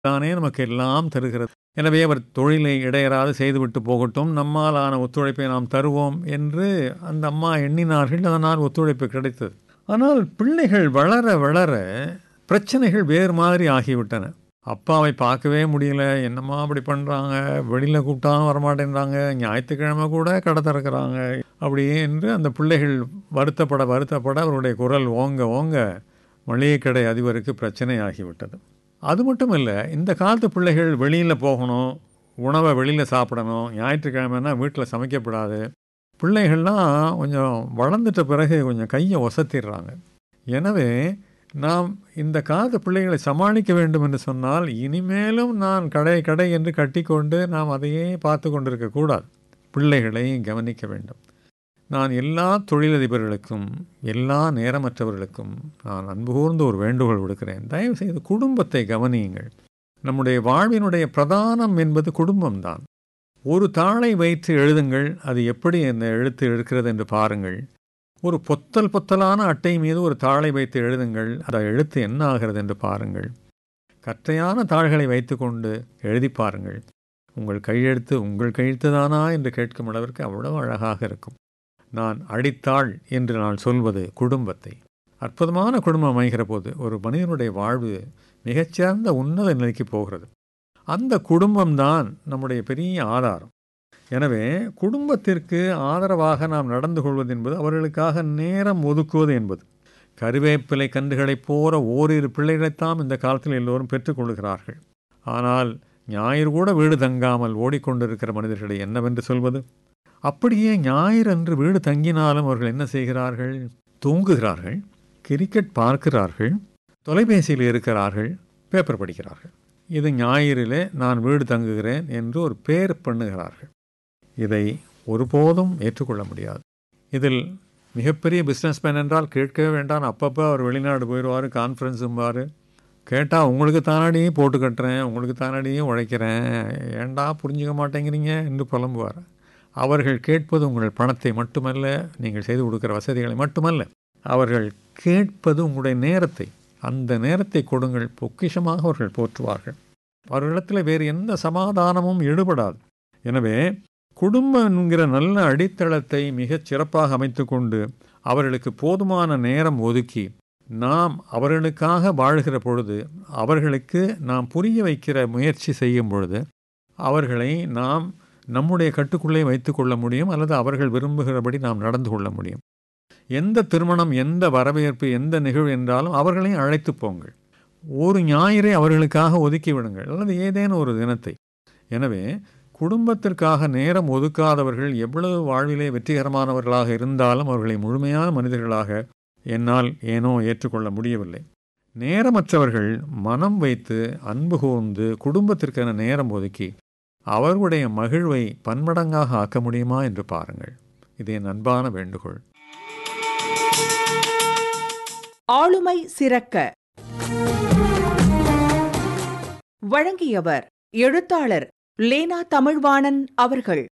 தானே நமக்கு எல்லாம் தருகிறது எனவே அவர் தொழிலை இடையறாது செய்துவிட்டு போகட்டும் நம்மாலான ஒத்துழைப்பை நாம் தருவோம் என்று அந்த அம்மா எண்ணினார்கள் அதனால் ஒத்துழைப்பு கிடைத்தது ஆனால் பிள்ளைகள் வளர வளர பிரச்சனைகள் வேறு மாதிரி ஆகிவிட்டன அப்பாவை பார்க்கவே முடியல என்னம்மா அப்படி பண்ணுறாங்க வெளியில் கூப்பிட்டாலும் வரமாட்டேன்றாங்க ஞாயிற்றுக்கிழமை கூட கடை திறக்கிறாங்க அப்படி என்று அந்த பிள்ளைகள் வருத்தப்பட வருத்தப்பட அவருடைய குரல் ஓங்க ஓங்க மளிகை கடை அதிபருக்கு பிரச்சனை ஆகிவிட்டது அது மட்டும் இல்லை இந்த காலத்து பிள்ளைகள் வெளியில் போகணும் உணவை வெளியில் சாப்பிடணும் ஞாயிற்றுக்கிழமைனா வீட்டில் சமைக்கப்படாது பிள்ளைகள்லாம் கொஞ்சம் வளர்ந்துட்ட பிறகு கொஞ்சம் கையை ஒசத்திடுறாங்க எனவே நாம் இந்த காலத்து பிள்ளைகளை சமாளிக்க வேண்டும் என்று சொன்னால் இனிமேலும் நான் கடை கடை என்று கட்டிக்கொண்டு நாம் அதையே பார்த்து கொண்டிருக்கக்கூடாது பிள்ளைகளை கவனிக்க வேண்டும் நான் எல்லா தொழிலதிபர்களுக்கும் எல்லா நேரமற்றவர்களுக்கும் நான் அன்பு கூர்ந்து ஒரு வேண்டுகோள் விடுக்கிறேன் தயவு செய்து குடும்பத்தை கவனியுங்கள் நம்முடைய வாழ்வினுடைய பிரதானம் என்பது குடும்பம்தான் ஒரு தாளை வைத்து எழுதுங்கள் அது எப்படி அந்த எழுத்து இருக்கிறது என்று பாருங்கள் ஒரு பொத்தல் பொத்தலான அட்டை மீது ஒரு தாளை வைத்து எழுதுங்கள் அந்த எழுத்து என்ன ஆகிறது என்று பாருங்கள் கற்றையான தாள்களை வைத்துக்கொண்டு எழுதி பாருங்கள் உங்கள் கையெழுத்து உங்கள் கையெழுத்து தானா என்று கேட்கும் அளவிற்கு அவ்வளவு அழகாக இருக்கும் நான் அடித்தாள் என்று நான் சொல்வது குடும்பத்தை அற்புதமான குடும்பம் அமைகிற போது ஒரு மனிதனுடைய வாழ்வு மிகச்சிறந்த உன்னத நிலைக்கு போகிறது அந்த குடும்பம்தான் நம்முடைய பெரிய ஆதாரம் எனவே குடும்பத்திற்கு ஆதரவாக நாம் நடந்து கொள்வது என்பது அவர்களுக்காக நேரம் ஒதுக்குவது என்பது கருவேப்பிலை கன்றுகளைப் போற ஓரிரு பிள்ளைகளைத்தான் இந்த காலத்தில் எல்லோரும் பெற்றுக்கொள்கிறார்கள் ஆனால் ஞாயிறு கூட வீடு தங்காமல் ஓடிக்கொண்டிருக்கிற மனிதர்களை என்னவென்று சொல்வது அப்படியே ஞாயிறு அன்று வீடு தங்கினாலும் அவர்கள் என்ன செய்கிறார்கள் தூங்குகிறார்கள் கிரிக்கெட் பார்க்கிறார்கள் தொலைபேசியில் இருக்கிறார்கள் பேப்பர் படிக்கிறார்கள் இது ஞாயிறிலே நான் வீடு தங்குகிறேன் என்று ஒரு பேர் பண்ணுகிறார்கள் இதை ஒருபோதும் ஏற்றுக்கொள்ள முடியாது இதில் மிகப்பெரிய பிஸ்னஸ்மேன் என்றால் கேட்கவே வேண்டாம் அப்பப்போ அவர் வெளிநாடு போயிடுவார் கான்ஃபரன்ஸும்பார் கேட்டால் உங்களுக்கு தானாடியே போட்டு கட்டுறேன் உங்களுக்கு தானாடியே உழைக்கிறேன் ஏண்டா புரிஞ்சுக்க மாட்டேங்கிறீங்க என்று புலம்புவார் அவர்கள் கேட்பது உங்கள் பணத்தை மட்டுமல்ல நீங்கள் செய்து கொடுக்குற வசதிகளை மட்டுமல்ல அவர்கள் கேட்பது உங்களுடைய நேரத்தை அந்த நேரத்தை கொடுங்கள் பொக்கிஷமாக அவர்கள் போற்றுவார்கள் அவர்களிடத்தில் வேறு எந்த சமாதானமும் ஈடுபடாது எனவே குடும்பம் என்கிற நல்ல அடித்தளத்தை மிகச் சிறப்பாக அமைத்து கொண்டு அவர்களுக்கு போதுமான நேரம் ஒதுக்கி நாம் அவர்களுக்காக வாழ்கிற பொழுது அவர்களுக்கு நாம் புரிய வைக்கிற முயற்சி செய்யும் பொழுது அவர்களை நாம் நம்முடைய கட்டுக்குள்ளே வைத்து கொள்ள முடியும் அல்லது அவர்கள் விரும்புகிறபடி நாம் நடந்து கொள்ள முடியும் எந்த திருமணம் எந்த வரவேற்பு எந்த நிகழ்வு என்றாலும் அவர்களையும் அழைத்து போங்கள் ஒரு ஞாயிறை அவர்களுக்காக ஒதுக்கி விடுங்கள் அல்லது ஏதேனும் ஒரு தினத்தை எனவே குடும்பத்திற்காக நேரம் ஒதுக்காதவர்கள் எவ்வளவு வாழ்விலே வெற்றிகரமானவர்களாக இருந்தாலும் அவர்களை முழுமையான மனிதர்களாக என்னால் ஏனோ ஏற்றுக்கொள்ள முடியவில்லை நேரமற்றவர்கள் மனம் வைத்து அன்பு கூர்ந்து குடும்பத்திற்கென நேரம் ஒதுக்கி அவர்களுடைய மகிழ்வை பன்மடங்காக ஆக்க முடியுமா என்று பாருங்கள் இது என் அன்பான வேண்டுகோள் ஆளுமை சிறக்க வழங்கியவர் எழுத்தாளர் லேனா தமிழ்வாணன் அவர்கள்